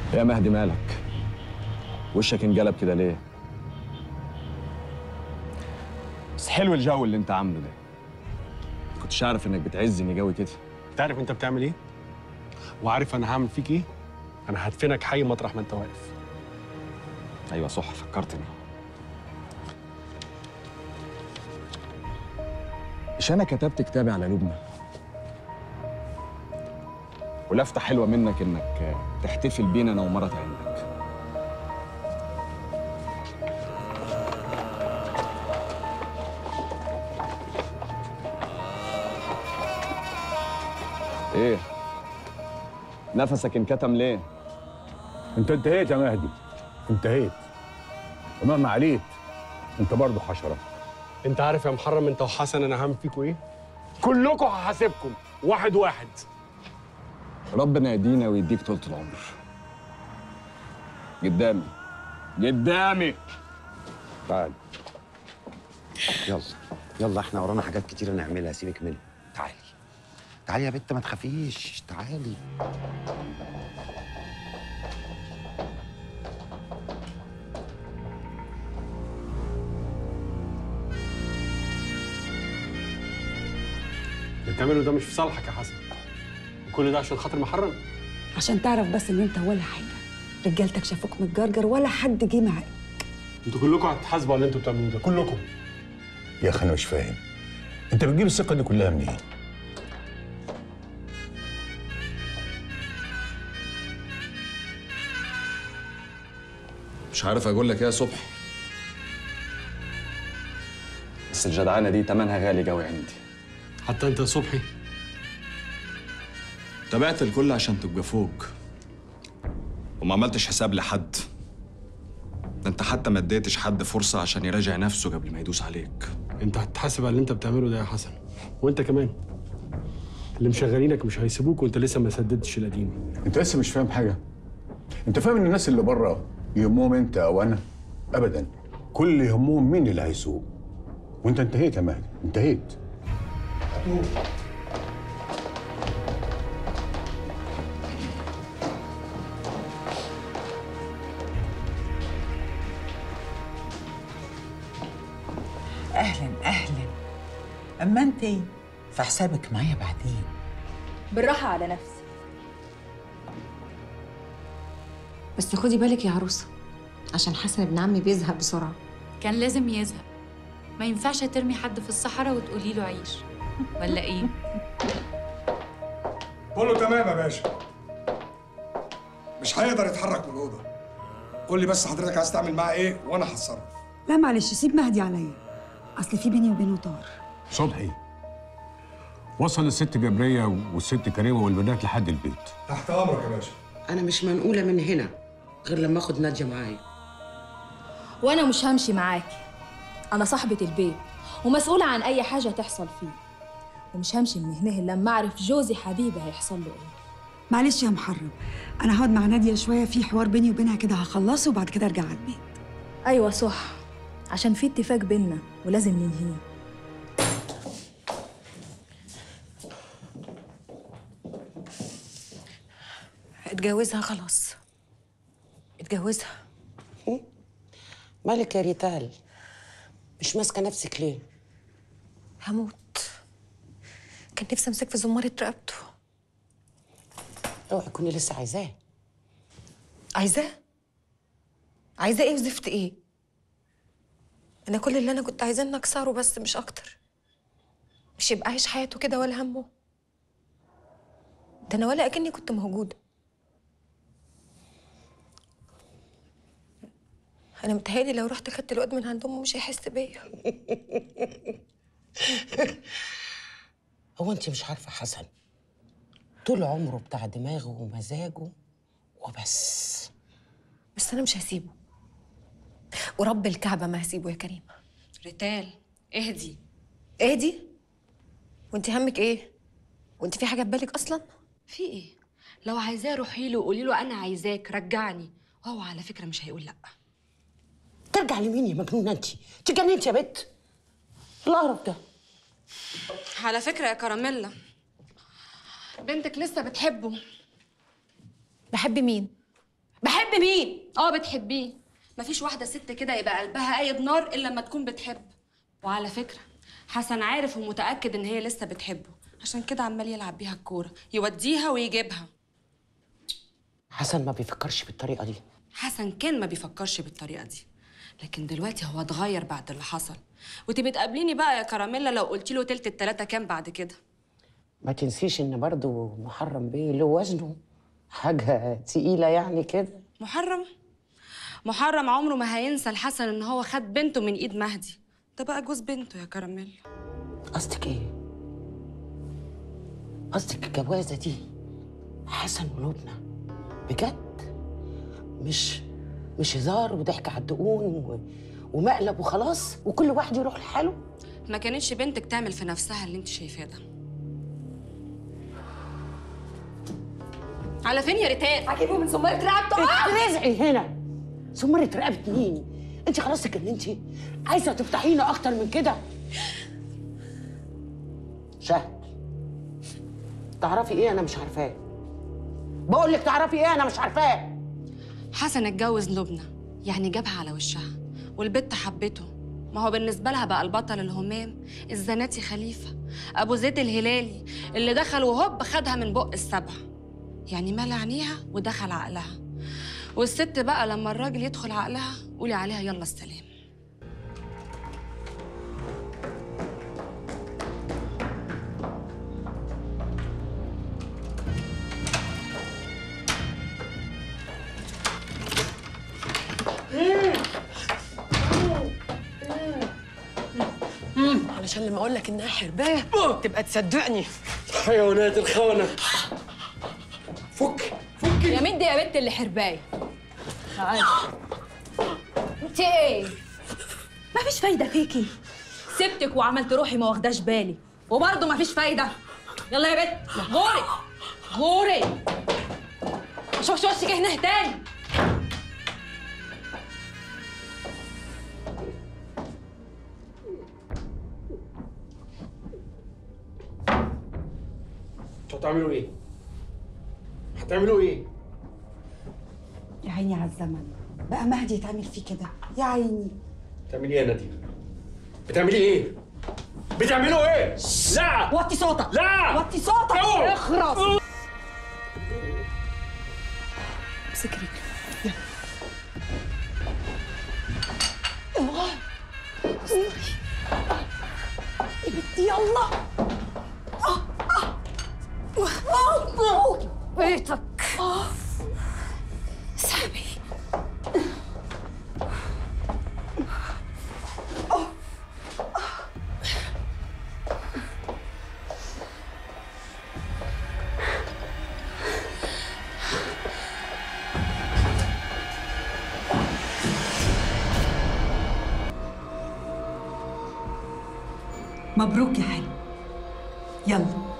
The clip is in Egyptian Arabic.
يا مهدي مالك وشك انقلب كده ليه بس حلو الجو اللي انت عامله ده كنتش عارف انك بتعزني جوي كده انت عارف انت بتعمل ايه وعارف انا هعمل فيك ايه انا هدفنك حي مطرح ما انت واقف ايوه صح فكرتني مش انا كتبت كتابي على لبنى ولفتة حلوة منك انك تحتفل بينا انا ومرت عندك ايه نفسك انكتم ليه انت انتهيت يا مهدي انتهيت ومهما عليت انت برضه حشره انت عارف يا محرم انت وحسن انا هعمل فيكوا ايه كلكم هحاسبكم واحد واحد ربنا يدينا ويديك طولة العمر قدامي قدامي تعال يلا يلا احنا ورانا حاجات كتيرة نعملها سيبك منها تعالي تعالي يا بت ما تخافيش تعالي اللي بتعمله ده مش في صالحك يا حسن كل ده عشان خاطر محرم عشان تعرف بس ان انت ولا حاجه رجالتك شافوك متجرجر ولا حد جه معاك انتوا كلكم هتحاسبوا على اللي انتوا بتعملوه ده كلكم يا اخي انا مش فاهم انت بتجيب الثقه دي كلها منين مش عارف اقول لك ايه يا صبحي بس الجدعانة دي تمنها غالي قوي عندي حتى انت يا صبحي تابعت الكل عشان تبقى فوق وما عملتش حساب لحد ده انت حتى ما اديتش حد فرصة عشان يراجع نفسه قبل ما يدوس عليك انت هتتحاسب على اللي انت بتعمله ده يا حسن وانت كمان اللي مشغلينك مش هيسيبوك وانت لسه ما سددتش القديم انت لسه مش فاهم حاجه انت فاهم ان الناس اللي بره يهمهم انت او انا ابدا كل اللي يهمهم مين اللي هيسوق وانت انتهيت يا مهدي انتهيت اهلا اهلا اما انت في حسابك معايا بعدين بالراحة على نفسي بس خدي بالك يا عروسة عشان حسن ابن عمي بيزهق بسرعة كان لازم يزهق ما ينفعش ترمي حد في الصحراء وتقولي له عيش ولا ايه كله تمام يا باشا مش هيقدر يتحرك من الاوضه قول لي بس حضرتك عايز تعمل معاه ايه وانا هتصرف لا معلش سيب مهدي عليا اصل في بيني وبينه طار صبحي وصل الست جبريه والست كريمه والبنات لحد البيت تحت امرك يا باشا انا مش منقوله من هنا غير لما اخد ناديه معايا وانا مش همشي معاكي انا صاحبة البيت ومسؤولة عن اي حاجة تحصل فيه ومش همشي من هنا إلا لما اعرف جوزي حبيبي هيحصل له ايه معلش يا محرم انا هقعد مع ناديه شويه في حوار بيني وبينها كده هخلصه وبعد كده ارجع على البيت ايوه صح عشان في اتفاق بينا ولازم ننهيه اتجوزها خلاص اتجوزها مالك يا ريتال مش ماسكه نفسك ليه هموت كان نفسي امسك في زمارة رقبته اوعي تكوني لسه عايزاه عايزاه عايزاه ايه وزفت ايه انا كل اللي انا كنت عايزاه ان اكسره بس مش اكتر مش يبقى عايش حياته كده ولا همه ده انا ولا اكني كنت موجوده انا متهيألي لو رحت خدت الواد من عند امه مش هيحس بيا هو انت مش عارفه حسن طول عمره بتاع دماغه ومزاجه وبس بس انا مش هسيبه ورب الكعبه ما هسيبه يا كريمه ريتال اهدي اهدي وانت همك ايه وانت في حاجه في بالك اصلا في ايه لو عايزاه روحي له وقولي له انا عايزاك رجعني وهو على فكره مش هيقول لا ترجع لمين يا مجنونه انت تجننت يا بت القرف ده على فكره يا كراميلا بنتك لسه بتحبه بحب مين بحب مين اه بتحبيه مفيش واحده ست كده يبقى قلبها قايد نار الا لما تكون بتحب وعلى فكره حسن عارف ومتاكد ان هي لسه بتحبه عشان كده عمال يلعب بيها الكوره يوديها ويجيبها حسن ما بيفكرش بالطريقه دي حسن كان ما بيفكرش بالطريقه دي لكن دلوقتي هو اتغير بعد اللي حصل وتبقي تقابليني بقى يا كراميلا لو قلت له تلت التلاته كام بعد كده ما تنسيش ان برضو محرم بيه له وزنه حاجه تقيله يعني كده محرم محرم عمره ما هينسى الحسن ان هو خد بنته من ايد مهدي ده بقى جوز بنته يا كراميلا قصدك ايه قصدك الجوازه دي حسن ولبنى بجد مش مش هزار وضحك على الدقون و... ومقلب وخلاص وكل واحد يروح لحاله ما كانتش بنتك تعمل في نفسها اللي انت شايفاه ده على فين يا ريتان هجيبه من زمرة رقبته رزعي هنا سمرة رقبة مين؟ انت خلاص اتجننتي؟ عايزة تفتحينا أكتر من كده؟ شهد تعرفي ايه أنا مش عارفاه بقول لك تعرفي ايه أنا مش عارفاه حسن اتجوز لبنى يعني جابها على وشها والبت حبته ما هو بالنسبة لها بقى البطل الهمام الزناتي خليفة أبو زيد الهلالي اللي دخل وهوب خدها من بق السبع يعني مال عينيها ودخل عقلها والست بقى لما الراجل يدخل عقلها قولي عليها يلا السلام علشان لما اقول لك انها حربايه تبقى تصدقني حيوانات الخونه فك يا مين دي يا بنت اللي حربايه تعالي انت ايه مفيش فايده فيكي سبتك وعملت روحي ما واخداش بالي وبرضه مفيش فايده يلا يا بنت غوري غوري ما اشوفش وشك هنا تاني انتوا هتعملوا ايه؟ هتعملوا ايه؟ يا عيني على الزمن بقى مهدي يتعمل فيه كده يا عيني بتعملي ايه يا ناديه؟ بتعملي ايه؟ بتعملوا ايه؟ لا وطي صوتك لا وطي صوتك أوه. اخرس امسك رجلي يا بنتي يلا آه، آه. آه. بيتك سامي مبروك يا حلو يلا